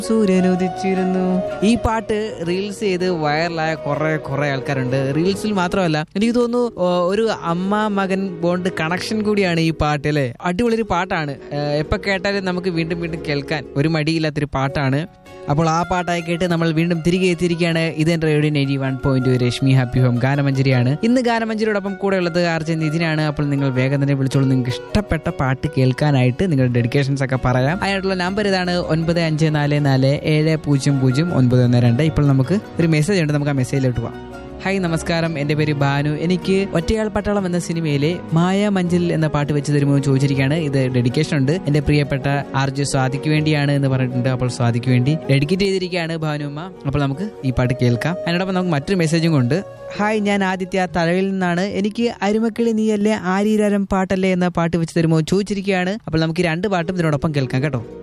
സൂര്യൻ ഉദിച്ചിരുന്നു ഈ പാട്ട് റീൽസ് ചെയ്ത് വൈറലായ കുറെ കുറെ ആൾക്കാരുണ്ട് റീൽസിൽ മാത്രമല്ല എനിക്ക് തോന്നുന്നു ഓ, ഒരു അമ്മ മകൻ ബോണ്ട് കണക്ഷൻ കൂടിയാണ് ഈ പാട്ട് അല്ലേ അടിപൊളി ഒരു പാട്ടാണ് ഏഹ്, എപ്പോ കേട്ടാലും നമുക്ക് വീണ്ടും വീണ്ടും കേൾക്കാൻ ഒരു മടിയില്ലാത്തൊരു പാട്ടാണ് അപ്പോൾ ആ പാട്ടായി കേട്ട് നമ്മൾ വീണ്ടും തിരികെ എത്തിയിരിക്കുകയാണ് ഇതൻ radio ninety one point Rashmi happy home ഗാനമഞ്ജരിയാണ് ഇന്ന് ഗാനമഞ്ജരിയോടൊപ്പം കൂടെ ഉള്ളത് ആർജൻ നിതിനാണ് അപ്പോൾ നിങ്ങൾ വേഗം തന്നെ വിളിച്ചോളൂ നിങ്ങൾക്ക് ഇഷ്ടപ്പെട്ട പാട്ട് കേൾക്കാനായിട്ട് നിങ്ങളുടെ ഡെഡിക്കേഷൻസ് ഒക്കെ പറയാം അതിനായിട്ടുള്ള നമ്പർ ഇതാണ് ഒൻപത് അഞ്ച് നാല് നാല് ഏഴ് പൂജ്യം പൂജ്യം ഒൻപത് ഒന്ന് രണ്ട് ഇപ്പോൾ നമുക്ക് ഒരു മെസ്സേജ് ഉണ്ട് നമുക്ക് ആ മെസ്സേജിലോട്ട് പോവാം ഹായ് നമസ്കാരം എൻ്റെ പേര് ഭാനു എനിക്ക് ഒറ്റയാൾ പട്ടാളം എന്ന സിനിമയിലെ മായ മഞ്ചിൽ എന്ന പാട്ട് വെച്ച് തരുമോ എന്ന് ചോദിച്ചിരിക്കുകയാണ് ഇത് ഡെഡിക്കേഷൻ ഉണ്ട് എൻ്റെ പ്രിയപ്പെട്ട ആർജു സ്വാതിക്ക് വേണ്ടിയാണ് എന്ന് പറഞ്ഞിട്ടുണ്ട് അപ്പോൾ സ്വാതിക്ക് വേണ്ടി ഡെഡിക്കേറ്റ് ചെയ്തിരിക്കുകയാണ് ഭാനുമ്മ അപ്പോൾ നമുക്ക് ഈ പാട്ട് കേൾക്കാം അതിനോടൊപ്പം നമുക്ക് മറ്റൊരു മെസ്സേജും കൊണ്ട് ഹായ് ഞാൻ ആദിത്യ തലവിൽ നിന്നാണ് എനിക്ക് അരുമക്കിളി നീയല്ലേ ആരീരാരം പാട്ടല്ലേ എന്ന പാട്ട് വെച്ച് തരുമോ എന്ന് ചോദിച്ചിരിക്കുകയാണ് അപ്പോൾ നമുക്ക് ഈ രണ്ട് പാട്ടും ഇതിനോടൊപ്പം കേൾക്കാം കേട്ടോ